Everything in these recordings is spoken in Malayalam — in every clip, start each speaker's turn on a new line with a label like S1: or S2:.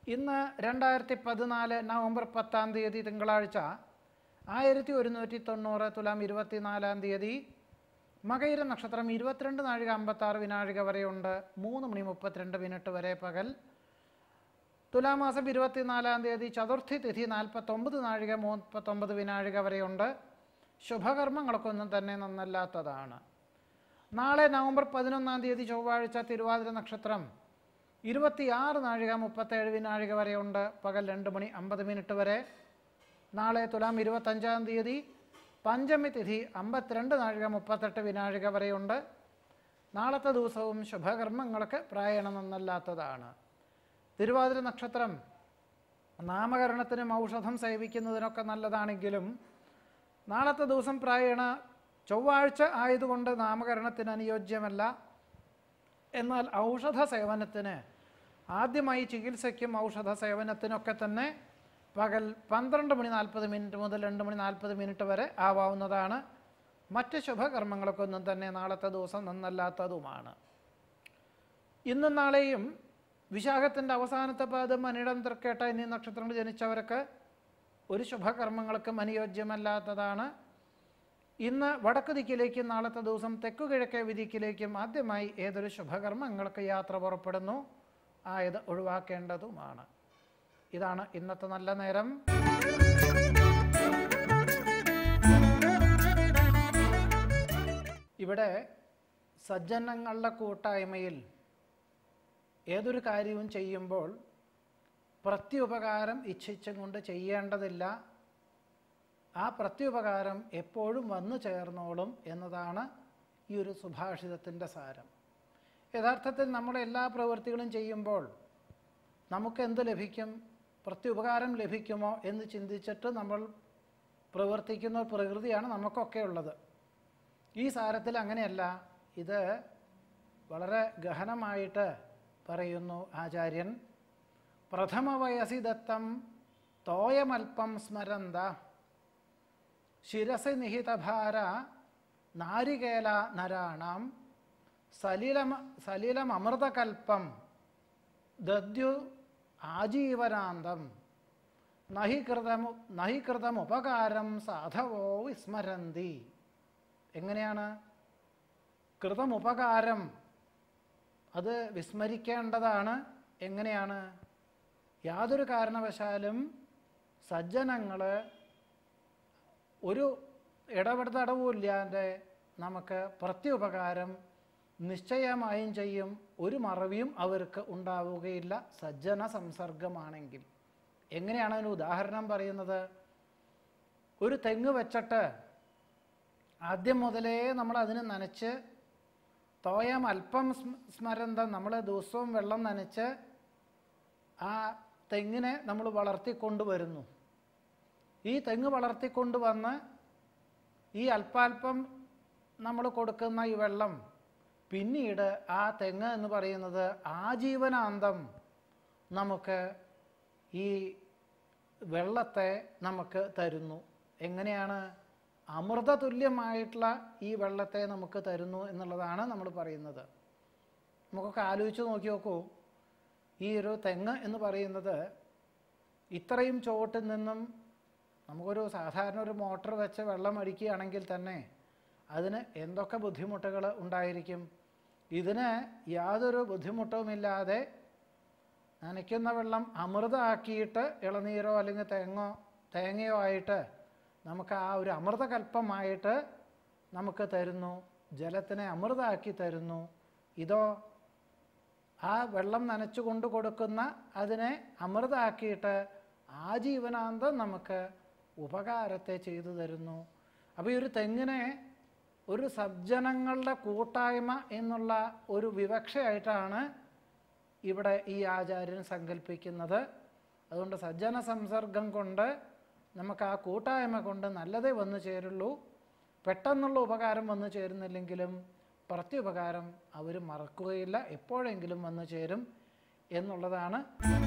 S1: ഇന്ന് രണ്ടായിരത്തി പതിനാല് നവംബർ പത്താം തീയതി തിങ്കളാഴ്ച ആയിരത്തി ഒരുന്നൂറ്റി തൊണ്ണൂറ് തുലാം ഇരുപത്തിനാലാം തീയതി മകയിര നക്ഷത്രം ഇരുപത്തിരണ്ട് നാഴിക അമ്പത്താറ് വിനാഴിക വരെയുണ്ട് മൂന്ന് മണി മുപ്പത്തിരണ്ട് മിനിറ്റ് വരെ പകൽ തുലാമാസം ഇരുപത്തിനാലാം തീയതി ചതുർത്ഥി തിഥി നാൽപ്പത്തൊമ്പത് നാഴിക മുപ്പത്തൊമ്പത് വിനാഴിക വരെയുണ്ട് ശുഭകർമ്മങ്ങൾക്കൊന്നും തന്നെ നന്നല്ലാത്തതാണ് നാളെ നവംബർ പതിനൊന്നാം തീയതി ചൊവ്വാഴ്ച തിരുവാതിര നക്ഷത്രം ഇരുപത്തിയാറ് നാഴിക മുപ്പത്തേഴ് വിനാഴിക വരെയുണ്ട് പകൽ രണ്ട് മണി അമ്പത് മിനിറ്റ് വരെ നാളെ തുലാം ഇരുപത്തഞ്ചാം തീയതി പഞ്ചമി തിഥി അമ്പത്തിരണ്ട് നാഴിക മുപ്പത്തെട്ട് വിനാഴിക വരെയുണ്ട് നാളത്തെ ദിവസവും ശുഭകർമ്മങ്ങൾക്ക് പ്രായണ നന്നല്ലാത്തതാണ് തിരുവാതിര നക്ഷത്രം നാമകരണത്തിനും ഔഷധം സേവിക്കുന്നതിനൊക്കെ നല്ലതാണെങ്കിലും നാളത്തെ ദിവസം പ്രായണ ചൊവ്വാഴ്ച ആയതുകൊണ്ട് നാമകരണത്തിന് അനുയോജ്യമല്ല എന്നാൽ ഔഷധ സേവനത്തിന് ആദ്യമായി ചികിത്സയ്ക്കും ഔഷധ സേവനത്തിനൊക്കെ തന്നെ പകൽ പന്ത്രണ്ട് മണി നാൽപ്പത് മിനിറ്റ് മുതൽ രണ്ട് മണി നാൽപ്പത് മിനിറ്റ് വരെ ആവാവുന്നതാണ് മറ്റ് ശുഭകർമ്മങ്ങൾക്കൊന്നും തന്നെ നാളത്തെ ദിവസം നന്നല്ലാത്തതുമാണ് ഇന്നും നാളെയും വിശാഖത്തിൻ്റെ അവസാനത്തെ പാദം അനിടം തൃക്കേട്ട എന്നീ നക്ഷത്രങ്ങൾ ജനിച്ചവർക്ക് ഒരു ശുഭകർമ്മങ്ങൾക്കും അനുയോജ്യമല്ലാത്തതാണ് ഇന്ന് വടക്ക് ദിക്കിലേക്കും നാളത്തെ ദിവസം തെക്കു കിഴക്കേ വിധിക്കിലേക്കും ആദ്യമായി ഏതൊരു ശുഭകർമ്മങ്ങൾക്ക് യാത്ര പുറപ്പെടുന്നു ആയത് ഒഴിവാക്കേണ്ടതുമാണ് ഇതാണ് ഇന്നത്തെ നല്ല നേരം ഇവിടെ സജ്ജനങ്ങളുടെ കൂട്ടായ്മയിൽ ഏതൊരു കാര്യവും ചെയ്യുമ്പോൾ പ്രത്യുപകാരം ഇച്ഛിച്ചും കൊണ്ട് ചെയ്യേണ്ടതില്ല ആ പ്രത്യുപകാരം എപ്പോഴും വന്നു ചേർന്നോളും എന്നതാണ് ഈ ഒരു സുഭാഷിതത്തിൻ്റെ സാരം യഥാർത്ഥത്തിൽ നമ്മൾ എല്ലാ പ്രവൃത്തികളും ചെയ്യുമ്പോൾ നമുക്ക് എന്ത് ലഭിക്കും പ്രത്യുപകാരം ലഭിക്കുമോ എന്ന് ചിന്തിച്ചിട്ട് നമ്മൾ പ്രവർത്തിക്കുന്ന ഒരു പ്രകൃതിയാണ് നമുക്കൊക്കെ ഉള്ളത് ഈ സാരത്തിൽ അങ്ങനെയല്ല ഇത് വളരെ ഗഹനമായിട്ട് പറയുന്നു ആചാര്യൻ പ്രഥമ വയസി ദത്തം തോയമൽപ്പം സ്മരന്ത ശിരസി നിഹിതഭാര നാരികേല നരാണാം സലിലമ സലിലമൃതകൽപ്പം ദദ്യു ആജീവനാന്തം നഹി കൃതമു നഹി കൃതമുപകാരം സാധവോ വിസ്മരന്തി എങ്ങനെയാണ് കൃതമുപകാരം അത് വിസ്മരിക്കേണ്ടതാണ് എങ്ങനെയാണ് യാതൊരു കാരണവശാലും സജ്ജനങ്ങൾ ഒരു ഇടപെടതടവുമില്ലാതെ നമുക്ക് പ്രത്യുപകാരം നിശ്ചയമായും ചെയ്യും ഒരു മറവിയും അവർക്ക് ഉണ്ടാവുകയില്ല സജ്ജന സംസർഗമാണെങ്കിൽ എങ്ങനെയാണ് അതിന് ഉദാഹരണം പറയുന്നത് ഒരു തെങ്ങ് വെച്ചിട്ട് ആദ്യം മുതലേ നമ്മൾ അതിന് നനച്ച് തോയം അല്പം സ്മരന്തം നമ്മൾ ദിവസവും വെള്ളം നനച്ച് ആ തെങ്ങിനെ നമ്മൾ വളർത്തിക്കൊണ്ടുവരുന്നു ഈ തെങ്ങ് വളർത്തിക്കൊണ്ടുവന്ന് ഈ അല്പാൽപ്പം നമ്മൾ കൊടുക്കുന്ന ഈ വെള്ളം പിന്നീട് ആ തെങ്ങ് എന്ന് പറയുന്നത് ആജീവനാന്തം നമുക്ക് ഈ വെള്ളത്തെ നമുക്ക് തരുന്നു എങ്ങനെയാണ് അമൃതതുല്യമായിട്ടുള്ള ഈ വെള്ളത്തെ നമുക്ക് തരുന്നു എന്നുള്ളതാണ് നമ്മൾ പറയുന്നത് നമുക്കൊക്കെ ആലോചിച്ച് നോക്കി നോക്കൂ ഈ ഒരു തെങ്ങ് എന്ന് പറയുന്നത് ഇത്രയും ചുവട്ടിൽ നിന്നും നമുക്കൊരു സാധാരണ ഒരു മോട്ടർ വെച്ച് വെള്ളം അടിക്കുകയാണെങ്കിൽ തന്നെ അതിന് എന്തൊക്കെ ബുദ്ധിമുട്ടുകൾ ഉണ്ടായിരിക്കും ഇതിന് യാതൊരു ബുദ്ധിമുട്ടുമില്ലാതെ നനയ്ക്കുന്ന വെള്ളം അമൃതമാക്കിയിട്ട് ഇളനീരോ അല്ലെങ്കിൽ തേങ്ങോ തേങ്ങയോ ആയിട്ട് നമുക്ക് ആ ഒരു അമൃതകൽപ്പമായിട്ട് നമുക്ക് തരുന്നു ജലത്തിനെ അമൃതമാക്കി തരുന്നു ഇതോ ആ വെള്ളം നനച്ചു കൊണ്ട് കൊടുക്കുന്ന അതിനെ അമൃതമാക്കിയിട്ട് ആജീവനാന്തം നമുക്ക് ഉപകാരത്തെ ചെയ്തു തരുന്നു അപ്പോൾ ഈ ഒരു തെങ്ങിനെ ഒരു സജ്ജനങ്ങളുടെ കൂട്ടായ്മ എന്നുള്ള ഒരു വിവക്ഷയായിട്ടാണ് ഇവിടെ ഈ ആചാര്യൻ സങ്കല്പിക്കുന്നത് അതുകൊണ്ട് സജ്ജന സംസർഗം കൊണ്ട് നമുക്ക് ആ കൂട്ടായ്മ കൊണ്ട് നല്ലതേ വന്നു ചേരുള്ളൂ പെട്ടെന്നുള്ള ഉപകാരം വന്നു ചേരുന്നില്ലെങ്കിലും പ്രത്യുപകാരം അവർ മറക്കുകയില്ല എപ്പോഴെങ്കിലും വന്നു ചേരും എന്നുള്ളതാണ്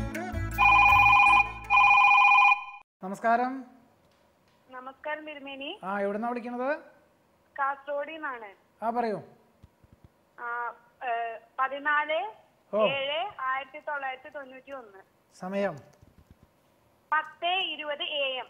S1: നമസ്കാരം
S2: നമസ്കാരം തിരുമേനി
S1: ആ എവിടുന്നാ വിളിക്കണത്
S2: കാസർഗോഡിൽ നിന്നാണ്
S1: ആ പറയൂ
S2: ആ, ഏ, പതിനാല്
S1: ഓ.
S2: ഏഴ് ആയിരത്തി തൊള്ളായിരത്തി തൊണ്ണൂറ്റി ഒന്ന്
S1: സമയം
S2: പത്ത് ഇരുപത് എ എം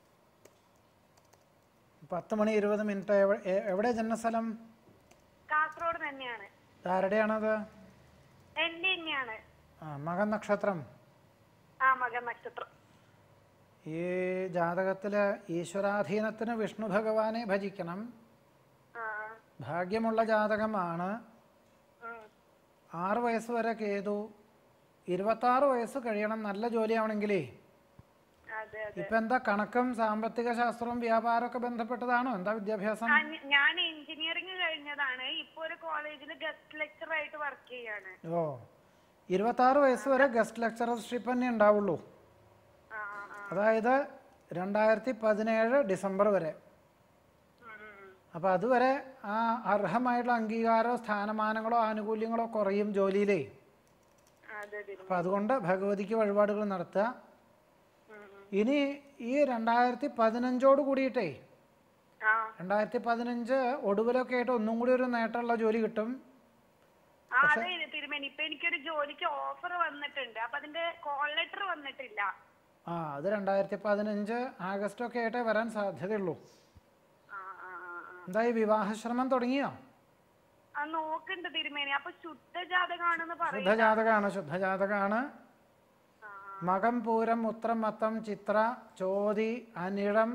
S1: പത്ത് മണി ഇരുപത് മിനിറ്റ് എവ- എ- എവിടെ ജന്മസ്ഥലം
S2: കാസർഗോഡ് തന്നെയാണ്
S1: ആരുടെയാണത്
S2: എന്റെ തന്നെയാണ്
S1: ആ മകൻ നക്ഷത്രം
S2: ആ മകൻ നക്ഷത്രം
S1: ഈ ജാതകത്തിൽ ഈശ്വരാധീനത്തിന് വിഷ്ണു ഭഗവാനെ ഭജിക്കണം
S2: ആ
S1: ഭാഗ്യമുള്ള ജാതകമാണ്
S2: ഉം.
S1: ആറ് വയസ്സ് വരെ കേതു ഇരുപത്താറ് വയസ്സ് കഴിയണം നല്ല ജോലിയാവണമെങ്കിലേ
S2: അതെ അതെ
S1: ഇപ്പം എന്താ കണക്കും സാമ്പത്തിക ശാസ്ത്രവും വ്യാപാരമൊക്കെ ബന്ധപ്പെട്ടതാണോ എന്താ വിദ്യാഭ്യാസം
S2: ആ, ഞ- ഞാൻ എഞ്ചിനീയറിംഗ് കഴിഞ്ഞതാണ് ഇപ്പൊ ഒരു കോളേജിൽ ഗസ്റ്റ് ലെക്ചർ ആയിട്ട് വർക്ക് ചെയ്യാണ്
S1: ഓ ഇരുപത്താറ് വയസ്സ് വരെ ഗസ്റ്റ് ലെക്ചറർഷിപ്പ് തന്നെ ഉണ്ടാവുള്ളൂ
S2: ആ ആ, ആ.
S1: അതായത് രണ്ടായിരത്തി പതിനേഴ് ഡിസംബർ വരെ
S2: ഉം, ഉം, ഉം.
S1: അപ്പോൾ അതുവരെ ആ അർഹമായിട്ടുള്ള അംഗീകാരമോ സ്ഥാനമാനങ്ങളോ ആനുകൂല്യങ്ങളോ കുറയും ജോലിയിലേ
S2: അതെ തിരുമേനി
S1: അപ്പം അതുകൊണ്ട് ഭഗവതിക്ക് വഴിപാടുകൾ നടത്തുക
S2: ഉം, ഉം.
S1: ഇനി ഈ രണ്ടായിരത്തി പതിനഞ്ചോട് കൂടിയിട്ടേ
S2: ആ
S1: രണ്ടായിരത്തി പതിനഞ്ച് ഒടുവിലൊക്കെ ആയിട്ട് ഒന്നും കൂടി ഒരു നേട്ടമുള്ള ജോലി കിട്ടും
S2: ആ അതെ തിരുമേനി ഇപ്പൊ എനിക്കൊരു ജോലിക്ക് ഓഫർ വന്നിട്ടുണ്ട് അപ്പൊ അതിന്റെ കോൾ ലെറ്റർ വന്നിട്ടില്ല
S1: ആ അത് രണ്ടായിരത്തി പതിനഞ്ച് ആഗസ്റ്റ് ഒക്കെ ആയിട്ടേ വരാൻ സാധ്യതയുള്ളൂ
S2: ആ ആ ആ ആ.
S1: എന്തായി വിവാഹശ്രമം തുടങ്ങിയോ
S2: ആ നോക്കണ്ട് തിരുമേനി അപ്പൊ ശുദ്ധ ജാതകാണെന്ന് പറയും
S1: ശുദ്ധജാതകമാണ് ശുദ്ധജാതകമാണ്
S2: ആ,
S1: മകം പൂരം ഉത്രം മത്തം ചിത്ര ചോതി അനിഴം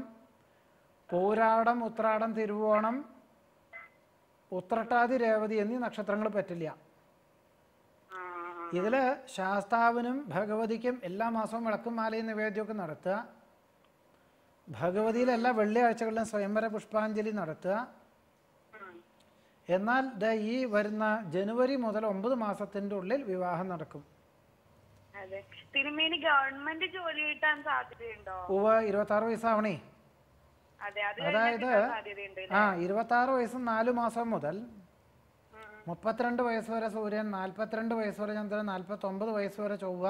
S1: പൂരാടം ഉത്രാടം തിരുവോണം ഉത്രട്ടാതി രേവതി എന്നീ നക്ഷത്രങ്ങൾ പറ്റില്ല
S2: ആ, ആ.
S1: ഇതിൽ ശാസ്താവിനും ഭഗവതിക്കും എല്ലാ മാസവും വിളക്കും മാലയും നിവേദ്യമൊക്കെ നടത്തുക ഭഗവതിയിൽ എല്ലാ വെള്ളിയാഴ്ചകളിലും സ്വയംവര പുഷ്പാഞ്ജലി നടത്തുക
S2: ഉം.
S1: എന്നാൽ ദേ ഈ വരുന്ന ജനുവരി മുതൽ ഒമ്പത് മാസത്തിൻ്റെ ഉള്ളിൽ വിവാഹം നടക്കും
S2: അതെ തിരുമേനി ഗവൺമെന്റ് ജോലി കിട്ടാൻ സാധ്യതയുണ്ടോ
S1: ഉവ്വ് ഇരുപത്താറ് വയസ്സാവണേ
S2: അതെ അത്
S1: അതായത്
S2: കഴിഞ്ഞാൽ കിട്ടാൻ സാധ്യതയുണ്ട്
S1: ആ ഇരുപത്താറ് വയസ്സും നാല് മാസം മുതൽ
S2: ഉം.
S1: മുപ്പത്തിരണ്ട് വയസ്സ് വരെ സൂര്യൻ നാൽപ്പത്തിരണ്ട് വയസ്സ് വരെ ചന്ദ്രൻ നാൽപ്പത്തൊമ്പത് വയസ്സ് വരെ ചൊവ്വ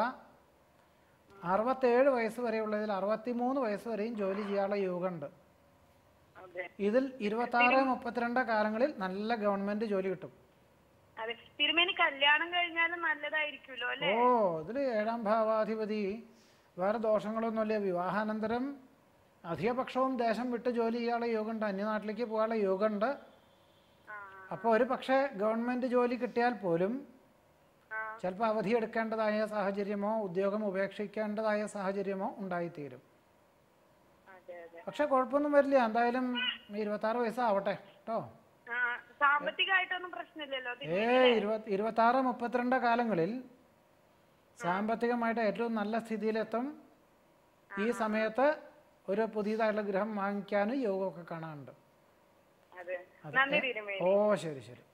S1: അറുപത്തേഴ് വയസ്സ് വരെയുള്ളതിൽ അറുപത്തിമൂന്ന് വയസ്സ് വരെയും ജോലി ചെയ്യാനുള്ള യോഗമുണ്ട്
S2: അതെ
S1: ഇതിൽ ഇരുപത്താറ് മുപ്പത്തിരണ്ട് കാലങ്ങളിൽ നല്ല ഗവൺമെന്റ് ജോലി കിട്ടും
S2: അതെ തിരുമേനി കല്യാണം കഴിഞ്ഞാലും നല്ലതായിരിക്കുമല്ലോ അല്ലെ
S1: ഓ ഇതിൽ ഏഴാം ഭാവാധിപതി വേറെ ദോഷങ്ങളൊന്നുമില്ല വിവാഹാനന്തരം അധികപക്ഷവും ദേശം വിട്ട് ജോലി ചെയ്യാനുള്ള യോഗമുണ്ട് അന്യനാട്ടിലേക്ക് പോകാനുള്ള യോഗമുണ്ട്
S2: ആ
S1: അപ്പോൾ ഒരു പക്ഷേ ഗവൺമെൻറ് ജോലി കിട്ടിയാൽ പോലും
S2: ആ
S1: ചിലപ്പോൾ അവധിയെടുക്കേണ്ടതായ സാഹചര്യമോ ഉദ്യോഗം ഉപേക്ഷിക്കേണ്ടതായ സാഹചര്യമോ ഉണ്ടായിത്തീരും
S2: അതെ അതെ
S1: പക്ഷേ കുഴപ്പമൊന്നും വരില്ല എന്തായാലും ഇരുപത്താറ് വയസ്സാവട്ടെ കേട്ടോ
S2: ആ സാമ്പത്തികമായിട്ടൊന്നും പ്രശ്നമില്ലല്ലോ
S1: ഏ
S2: തിരുമേനി
S1: ഇരുപത് ഇരുപത്താറ് മുപ്പത്തിരണ്ട് കാലങ്ങളിൽ സാമ്പത്തികമായിട്ട് ഏറ്റവും നല്ല സ്ഥിതിയിലെത്തും ഈ സമയത്ത് ഒരു പുതിയതായിട്ടുള്ള ഗൃഹം വാങ്ങിക്കാനും യോഗമൊക്കെ കാണാനുണ്ട്
S2: അതെ
S1: അതെ.
S2: നന്ദി തിരുമേനി
S1: ഓ ശരി ശരി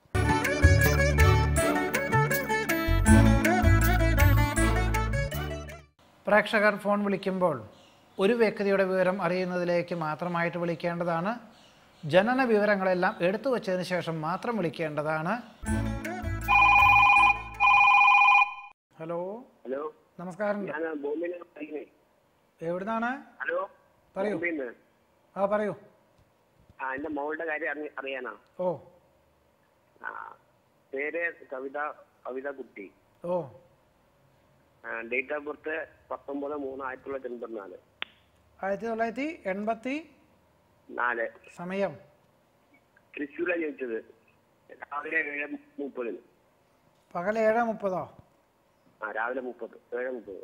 S1: പ്രേക്ഷകർ ഫോൺ വിളിക്കുമ്പോൾ ഒരു വ്യക്തിയുടെ വിവരം അറിയുന്നതിലേക്ക് മാത്രമായിട്ട് വിളിക്കേണ്ടതാണ് ജനന വിവരങ്ങളെല്ലാം എടുത്തു വച്ചതിന് ശേഷം മാത്രം വിളിക്കേണ്ടതാണ് ഹലോ
S3: ഹലോ
S1: നമസ്കാരം
S3: ഞാൻ ബോംബെയിൽ നിന്ന് വിളിക്കുന്നേ
S1: എവിടുന്നാണ്
S3: ഹലോ
S1: പറയൂ.
S3: ബോംബെയിൽ നിന്ന്
S1: ആ പറയൂ
S3: ആ എന്റെ മോളുടെ കാര്യം അറിഞ്ഞ അറിയാനാ
S1: ഓ
S3: ആ പേര് കവിത കവിത കുട്ടി
S1: ഓ
S3: ഡേറ്റ് ഓഫ് ബർത്ത് പത്തൊമ്പത് മൂന്ന് ആയിരത്തി തൊള്ളായിരത്തി എൺപത്തി നാല്
S1: ആയിരത്തി തൊള്ളായിരത്തി എൺപത്തി
S3: നാല്
S1: സമയം
S3: തൃശ്ശൂരാണ് ജനിച്ചത് രാവിലെ ഏഴ് മുപ്പതിന്
S1: പകൽ ഏഴ് മുപ്പതോ
S3: ആ രാവിലെ മുപ്പത് ഏഴ് മുപ്പത്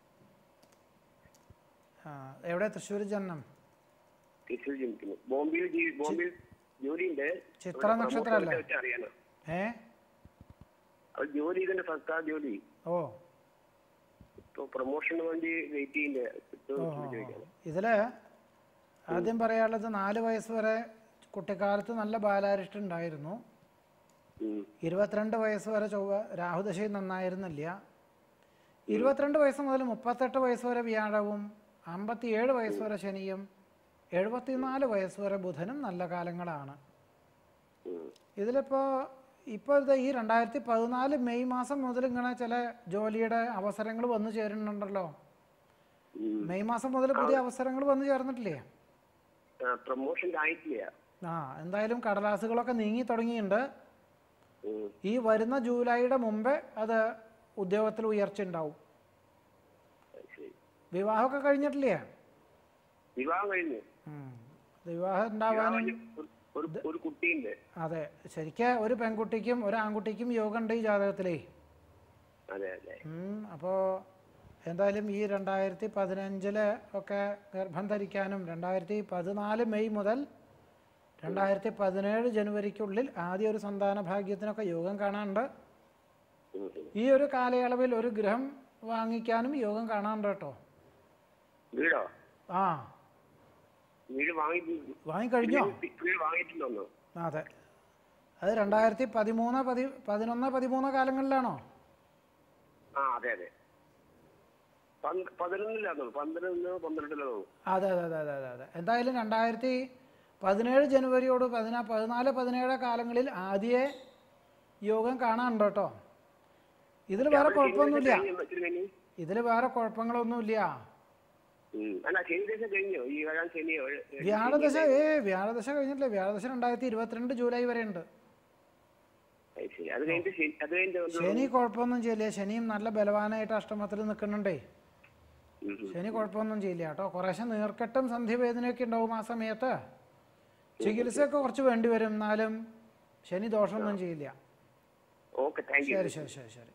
S1: ആ, എവിടെ തൃശ്ശൂർ ജനനം
S3: തൃശ്ശൂർ ജനിക്കുന്നു ബോംബെയിൽ ജീ- ബോംബെയിൽ ജോലിയുണ്ട്
S1: ചിത്ര നക്ഷത്രമല്ലേ?
S3: വെച്ച് അറിയാനാ
S1: ഏ
S3: അവൾ ജോലി ചെയ്തതിന്റെ സർക്കാർ ജോലി
S1: ഓ
S3: ഇപ്പൊ പ്രൊമോഷന് വേണ്ടി വെയിറ്റ്
S1: ഓ ഓ, ഓ.
S3: ചെയ്യുന്നുണ്ട്
S1: ഇതില് ആദ്യം പറയാനുള്ളത് നാല് വയസ്സ് വരെ കുട്ടിക്കാലത്ത് നല്ല ബാലാരിഷ്ടം ഉണ്ടായിരുന്നു ഇരുപത്തിരണ്ട് വയസ്സ് വരെ ചൊവ്വ രാഹുദശയും നന്നായിരുന്നില്ല ഇരുപത്തിരണ്ട് വയസ്സ് മുതൽ മുപ്പത്തെട്ട് വയസ്സ് വരെ വ്യാഴവും അമ്പത്തിയേഴ് വയസ്സ് വരെ ശനിയും എഴുപത്തിനാല് വയസ്സ് വരെ ബുധനും നല്ല കാലങ്ങളാണ് ഇതിലിപ്പോൾ ഇപ്പോൾ ഇത് ഈ രണ്ടായിരത്തി പതിനാല് മെയ് മാസം മുതൽ ഇങ്ങനെ ചില ജോലിയുടെ അവസരങ്ങൾ വന്നു ചേരുന്നുണ്ടല്ലോ മെയ് മാസം മുതൽ പുതിയ അവസരങ്ങൾ വന്നു ചേർന്നിട്ടില്ലേ
S3: പ്രൊമോഷൻ ആയിട്ടില്ല
S1: ആ എന്തായാലും കടലാസുകളൊക്കെ നീങ്ങി തുടങ്ങിയിട്ടുണ്ട്
S3: ഉം.
S1: ഈ വരുന്ന ജൂലൈയുടെ മുമ്പേ അത് ഉദ്യോഗത്തിൽ ഉയർച്ച ഉണ്ടാവും വിവാഹമൊക്കെ കഴിഞ്ഞിട്ടില്ലേ
S3: വിവാഹം കഴിഞ്ഞു
S1: ഉം. വിവാഹം
S3: വിവാഹം
S1: ഉണ്ടാവാനും
S3: കഴിഞ്ഞ് ഒരു- ഒരു ഒരു കുട്ടിയുണ്ട്
S1: അതെ ശരിക്കും ഒരു പെൺകുട്ടിക്കും ഒരു ആൺകുട്ടിക്കും യോഗം ഉണ്ട് ഈ ജാതകത്തിലേ
S3: അതെ അതെ
S1: അപ്പോൾ എന്തായാലും ഈ രണ്ടായിരത്തി പതിനഞ്ചില് ഒക്കെ ഗർഭം ധരിക്കാനും രണ്ടായിരത്തി പതിനാല് മെയ് മുതൽ രണ്ടായിരത്തി പതിനേഴ് ജനുവരിക്കുള്ളിൽ ആദ്യ ഒരു സന്താന ഭാഗ്യത്തിനൊക്കെ യോഗം കാണാനുണ്ട്
S3: ഉം, ഉം.
S1: ഈ ഒരു കാലയളവിൽ ഒരു ഗൃഹം വാങ്ങിക്കാനും യോഗം കാണാനുണ്ട് കേട്ടോ
S3: വീടോ
S1: ആ
S3: വീട് വാങ്ങി
S1: വാങ്ങിക്കഴിഞ്ഞോ
S3: വീട് വാങ്ങിയിട്ടുണ്ടോ
S1: അതെ അത് രണ്ടായിരത്തി പതിമൂന്ന് പതി പതിനൊന്ന് പതിമൂന്ന് കാലങ്ങളിലാണോ
S3: ആ അതെ അതെ പന്ത് പതിനൊന്നിലാണോ പന്ത്രണ്ട് പന്ത്രണ്ടിലാണോ
S1: അതെ അതെ അതെ അതെ അതെ അതെ എന്തായാലും രണ്ടായിരത്തി പതിനേഴ് ജനുവരിയോട് പതിനാ പതിനാല് പതിനേഴ് കാലങ്ങളിൽ ആദ്യ യോഗം കാണാനുണ്ട് കേട്ടോ ഇതിൽ വേറെ കുഴപ്പമൊന്നുമില്ല
S3: തിരുമേനി
S1: ഇതിൽ വേറെ കുഴപ്പങ്ങളൊന്നുമില്ല
S3: ഉം. അല്ല ശനി ദിവസം കഴിഞ്ഞോ ഈ ഏഴാം ശനിയോ ഏഴ്- ഏഴ്
S1: വ്യാഴദശ ഏ വ്യാഴദശ കഴിഞ്ഞിട്ടില്ല വ്യാഴദശ രണ്ടായിരത്തി ഇരുപത്തിരണ്ട് ജൂലൈ വരെ ഉണ്ട്
S3: അത് ശരി അത് കഴിഞ്ഞിട്ട് ശനി- അത് കഴിഞ്ഞിട്ട് ഒന്ന്
S1: ശനി കുഴപ്പമൊന്നും ചെയ്യില്ല ശനിയും നല്ല ബലവാനായിട്ട് അഷ്ടമത്തിൽ നിൽക്കുന്നുണ്ടേ
S3: ഉം, ഉം.
S1: ശനി കുഴപ്പമൊന്നും ചെയ്യില്ല കേട്ടോ കുറേശ്ശെ നീർക്കെട്ടും സന്ധിവേദനയൊക്കെ ഉണ്ടാവും ആ സമയത്ത് ചികിത്സയൊക്കെ കുറച്ച് വേണ്ടി വരും എന്നാലും ശനി ദോഷമൊന്നും ചെയ്യില്ല
S3: ഓക്കെ താങ്ക് യു
S1: ശരി ശരി ശരി ശരി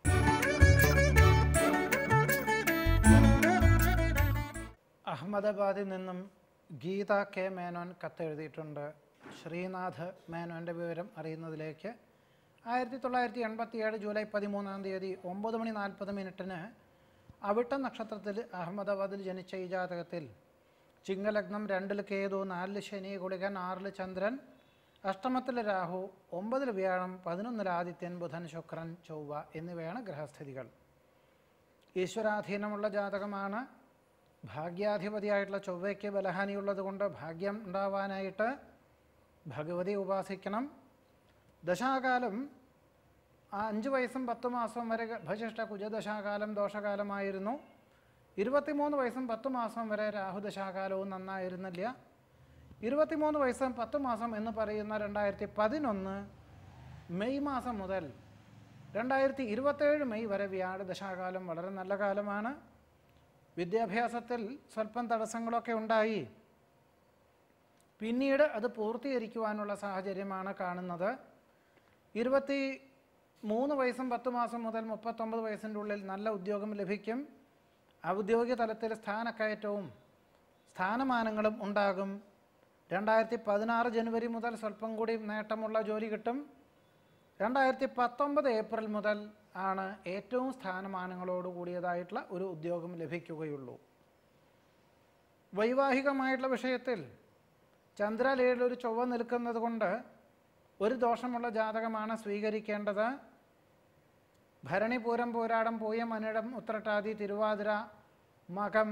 S1: അഹമ്മദാബാദിൽ നിന്നും ഗീത കെ മേനോൻ കത്തെഴുതിയിട്ടുണ്ട് ശ്രീനാഥ് മേനോൻ്റെ വിവരം അറിയുന്നതിലേക്ക് ആയിരത്തി തൊള്ളായിരത്തി എൺപത്തി ഏഴ് ജൂലൈ പതിമൂന്നാം തീയതി ഒമ്പത് മണി നാൽപ്പത് മിനിറ്റിന് അവിട്ട നക്ഷത്രത്തിൽ അഹമ്മദാബാദിൽ ജനിച്ച ഈ ജാതകത്തിൽ ചിങ്ങലഗ്നം രണ്ടിൽ കേതു നാലിൽ ശനി ഗുളികൻ ആറിൽ ചന്ദ്രൻ അഷ്ടമത്തിൽ രാഹു ഒമ്പതിൽ വ്യാഴം പതിനൊന്നിൽ ആദിത്യൻ ബുധൻ ശുക്രൻ ചൊവ്വ എന്നിവയാണ് ഗ്രഹസ്ഥിതികൾ ഈശ്വരാധീനമുള്ള ജാതകമാണ് ഭാഗ്യാധിപതിയായിട്ടുള്ള ചൊവ്വയ്ക്ക് ബലഹാനിയുള്ളത് കൊണ്ട് ഭാഗ്യം ഉണ്ടാവാനായിട്ട് ഭഗവതി ഉപാസിക്കണം ദശാകാലം ആ അഞ്ച് വയസ്സും പത്ത് മാസവും വരെ ഭജിഷ്ട കുജദശാകാലം ദോഷകാലമായിരുന്നു ഇരുപത്തിമൂന്ന് വയസ്സും പത്ത് മാസം വരെ രാഹുദശാകാലവും നന്നായിരുന്നില്ല ഇരുപത്തിമൂന്ന് വയസ്സും പത്ത് മാസം എന്ന് പറയുന്ന രണ്ടായിരത്തി പതിനൊന്ന് മെയ് മാസം മുതൽ രണ്ടായിരത്തി ഇരുപത്തേഴ് മെയ് വരെ വ്യാഴദശാകാലം വളരെ നല്ല കാലമാണ് വിദ്യാഭ്യാസത്തിൽ സ്വല്പം തടസ്സങ്ങളൊക്കെ ഉണ്ടായി പിന്നീട് അത് പൂർത്തീകരിക്കുവാനുള്ള സാഹചര്യമാണ് കാണുന്നത് ഇരുപത്തി മൂന്ന് വയസ്സും പത്ത് മാസം മുതൽ മുപ്പത്തൊമ്പത് വയസ്സിൻ്റെ ഉള്ളിൽ നല്ല ഉദ്യോഗം ലഭിക്കും ഔദ്യോഗിക തലത്തിൽ സ്ഥാനക്കയറ്റവും സ്ഥാനമാനങ്ങളും ഉണ്ടാകും രണ്ടായിരത്തി പതിനാറ് ജനുവരി മുതൽ സ്വല്പം കൂടി നേട്ടമുള്ള ജോലി കിട്ടും രണ്ടായിരത്തി പത്തൊമ്പത് ഏപ്രിൽ മുതൽ ആണ് ഏറ്റവും സ്ഥാനമാനങ്ങളോട് കൂടിയതായിട്ടുള്ള ഒരു ഉദ്യോഗം ലഭിക്കുകയുള്ളൂ വൈവാഹികമായിട്ടുള്ള വിഷയത്തിൽ ചന്ദ്രലയിൽ ഒരു ചൊവ്വ നിൽക്കുന്നത് കൊണ്ട് ഒരു ദോഷമുള്ള ജാതകമാണ് സ്വീകരിക്കേണ്ടത് ഭരണി പൂരം പോരാടം പൂയം അനിഴം ഉത്രട്ടാതി തിരുവാതിര മകം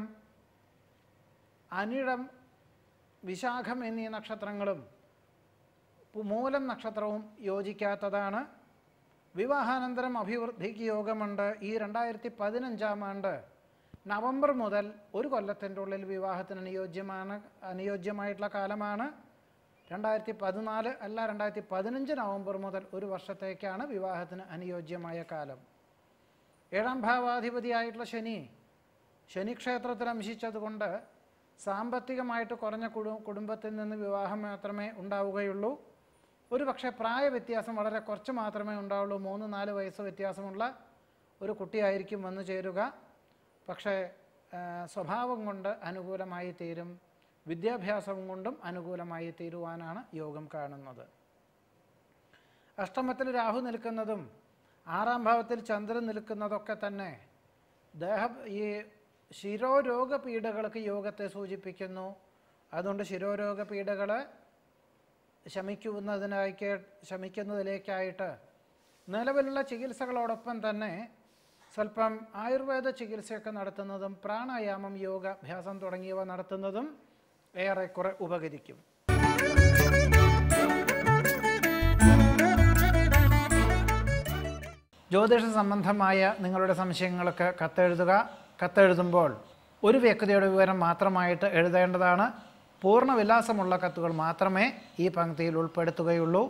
S1: അനിഴം വിശാഖം എന്നീ നക്ഷത്രങ്ങളും പു- മൂലം നക്ഷത്രവും യോജിക്കാത്തതാണ് വിവാഹാനന്തരം അഭിവൃദ്ധിക്ക് യോഗമുണ്ട് ഈ രണ്ടായിരത്തി പതിനഞ്ചാം ആണ്ട് നവംബർ മുതൽ ഒരു കൊല്ലത്തിൻ്റെ ഉള്ളിൽ വിവാഹത്തിന് അനുയോജ്യമാണ് അനുയോജ്യമായിട്ടുള്ള കാലമാണ് രണ്ടായിരത്തി പതിനാല് അല്ല രണ്ടായിരത്തി പതിനഞ്ച് നവംബർ മുതൽ ഒരു വർഷത്തേക്കാണ് വിവാഹത്തിന് അനുയോജ്യമായ കാലം ഏഴാം ഭാവാധിപതിയായിട്ടുള്ള ശനി ശനി ക്ഷേത്രത്തിൽ അംശിച്ചതുകൊണ്ട് സാമ്പത്തികമായിട്ട് കുറഞ്ഞ കുടു കുടുംബത്തിൽ നിന്ന് വിവാഹം മാത്രമേ ഉണ്ടാവുകയുള്ളൂ ഒരു പക്ഷേ പ്രായ വ്യത്യാസം വളരെ കുറച്ച് മാത്രമേ ഉണ്ടാവുള്ളൂ മൂന്ന് നാല് വയസ്സ് വ്യത്യാസമുള്ള ഒരു കുട്ടിയായിരിക്കും വന്നു ചേരുക പക്ഷേ ആ, സ്വഭാവം കൊണ്ട് അനുകൂലമായി തീരും വിദ്യാഭ്യാസം കൊണ്ടും അനുകൂലമായി തീരുവാനാണ് യോഗം കാണുന്നത് അഷ്ടമത്തിൽ രാഹു നിൽക്കുന്നതും ആറാം ഭാവത്തിൽ ചന്ദ്രൻ നിൽക്കുന്നതൊക്കെ തന്നെ ദേഹ ഈ ശിരോരോഗ പീഡകൾക്ക് യോഗത്തെ സൂചിപ്പിക്കുന്നു അതുകൊണ്ട് ശിരോരോഗ പീഡകൾ ശമിക്കുന്നതിനായി ശമിക്കുന്നതിലേക്കായിട്ട് നിലവിലുള്ള ചികിത്സകളോടൊപ്പം തന്നെ സ്വല്പം ആയുർവേദ ചികിത്സയൊക്കെ നടത്തുന്നതും പ്രാണായാമം യോഗ അഭ്യാസം തുടങ്ങിയവ നടത്തുന്നതും ഏറെക്കുറെ ഉപകരിക്കും ജ്യോതിഷ സംബന്ധമായ നിങ്ങളുടെ സംശയങ്ങൾക്ക് കത്തെഴുതുക കത്തെഴുതുമ്പോൾ ഒരു വ്യക്തിയുടെ വിവരം മാത്രമായിട്ട് എഴുതേണ്ടതാണ് പൂർണ്ണ വിലാസമുള്ള കത്തുകൾ മാത്രമേ ഈ പങ്ക്തിയിൽ ഉൾപ്പെടുത്തുകയുള്ളൂ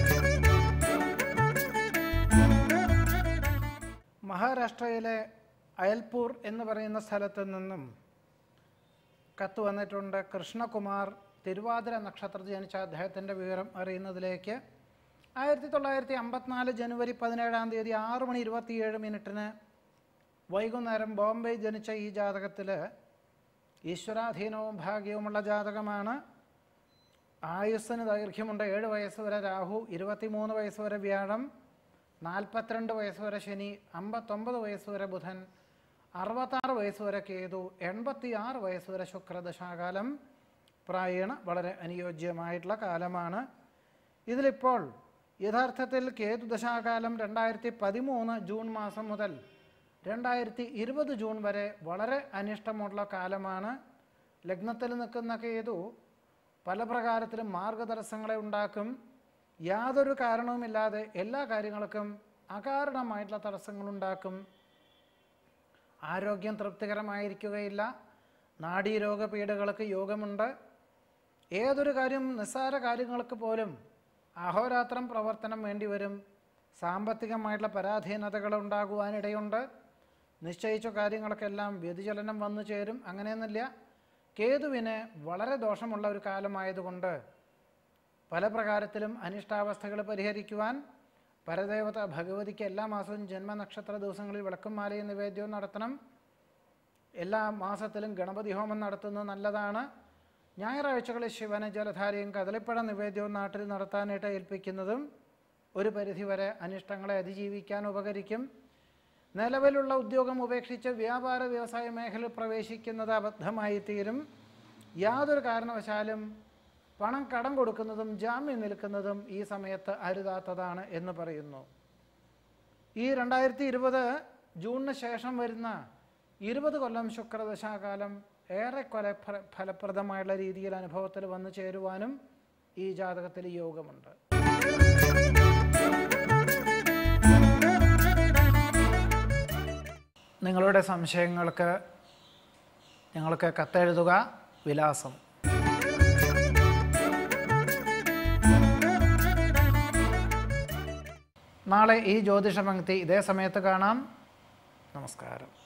S1: മഹാരാഷ്ട്രയിലെ അയൽപൂർ എന്ന് പറയുന്ന സ്ഥലത്ത് നിന്നും കത്ത് വന്നിട്ടുണ്ട് കൃഷ്ണകുമാർ തിരുവാതിര നക്ഷത്രത്തിൽ ജനിച്ച അദ്ദേഹത്തിൻ്റെ വിവരം അറിയുന്നതിലേക്ക് ആയിരത്തി തൊള്ളായിരത്തി അമ്പത്തിനാല് ജനുവരി പതിനേഴാം തീയതി ആറ് മണി ഇരുപത്തിയേഴ് മിനിറ്റിന് വൈകുന്നേരം ബോംബെ ജനിച്ച ഈ ജാതകത്തിൽ ഈശ്വരാധീനവും ഭാഗ്യവുമുള്ള ജാതകമാണ് ആയുസ്സിന് ദൈർഘ്യമുണ്ട് ഏഴ് വയസ്സ് വരെ രാഹു ഇരുപത്തിമൂന്ന് വയസ്സ് വരെ വ്യാഴം നാൽപ്പത്തിരണ്ട് വയസ്സ് വരെ ശനി അമ്പത്തൊമ്പത് വയസ്സ് വരെ ബുധൻ അറുപത്താറ് വയസ്സ് വരെ കേതു എൺപത്തി ആറ് വയസ്സ് വരെ ശുക്രദശാകാലം പ്രായണ വളരെ അനുയോജ്യമായിട്ടുള്ള കാലമാണ് ഇതിലിപ്പോൾ യഥാർത്ഥത്തിൽ കേതു ദശാകാലം രണ്ടായിരത്തി പതിമൂന്ന് ജൂൺ മാസം മുതൽ രണ്ടായിരത്തി ഇരുപത് ജൂൺ വരെ വളരെ അനിഷ്ടമുള്ള കാലമാണ് ലഗ്നത്തിൽ നിൽക്കുന്ന കേതു പല പ്രകാരത്തിലും മാർഗതടസ്സങ്ങളെ ഉണ്ടാക്കും യാതൊരു കാരണവുമില്ലാതെ എല്ലാ കാര്യങ്ങൾക്കും അകാരണമായിട്ടുള്ള തടസ്സങ്ങളുണ്ടാക്കും ആരോഗ്യം തൃപ്തികരമായിരിക്കുകയില്ല നാഡീരോഗ പീഡകൾക്ക് യോഗമുണ്ട് ഏതൊരു കാര്യം നിസ്സാര കാര്യങ്ങൾക്ക് പോലും അഹോരാത്രം പ്രവർത്തനം വേണ്ടിവരും സാമ്പത്തികമായിട്ടുള്ള പരാധീനതകൾ ഉണ്ടാകുവാനിടയുണ്ട് നിശ്ചയിച്ച കാര്യങ്ങൾക്കെല്ലാം വ്യതിചലനം വന്നു ചേരും അങ്ങനെയൊന്നുമില്ല കേതുവിന് വളരെ ദോഷമുള്ള ഒരു കാലമായതുകൊണ്ട് പല പ്രകാരത്തിലും അനിഷ്ടാവസ്ഥകൾ പരിഹരിക്കുവാൻ പരദേവത ഭഗവതിക്ക് എല്ലാ മാസവും ജന്മനക്ഷത്ര ദിവസങ്ങളിൽ വിളക്കും മാലയും നിവേദ്യവും നടത്തണം എല്ലാ മാസത്തിലും ഗണപതി ഹോമം നടത്തുന്നത് നല്ലതാണ് ഞായറാഴ്ചകളിൽ ശിവന് ജലധാരയും കദളിപ്പഴ നിവേദ്യവും നാട്ടിൽ നടത്താനായിട്ട് ഏൽപ്പിക്കുന്നതും ഒരു പരിധിവരെ അനിഷ്ടങ്ങളെ അതിജീവിക്കാൻ ഉപകരിക്കും നിലവിലുള്ള ഉദ്യോഗം ഉപേക്ഷിച്ച് വ്യാപാര വ്യവസായ മേഖലയിൽ പ്രവേശിക്കുന്നത് അബദ്ധമായി തീരും യാതൊരു കാരണവശാലും പണം കടം കൊടുക്കുന്നതും ജാമ്യം നിൽക്കുന്നതും ഈ സമയത്ത് അരുതാത്തതാണ് എന്ന് പറയുന്നു ഈ രണ്ടായിരത്തി ഇരുപത് ജൂണിന് ശേഷം വരുന്ന ഇരുപത് കൊല്ലം ശുക്രദശാകാലം ഏറെക്കുറെ ഫല ഫലപ്രദമായുള്ള രീതിയിൽ അനുഭവത്തിൽ വന്നു ചേരുവാനും ഈ ജാതകത്തിൽ യോഗമുണ്ട് നിങ്ങളുടെ സംശയങ്ങൾക്ക് ഞങ്ങൾക്ക് കത്തെഴുതുക വിലാസം നാളെ ഈ ജ്യോതിഷ പങ്ക്തി ഇതേ സമയത്ത് കാണാം നമസ്കാരം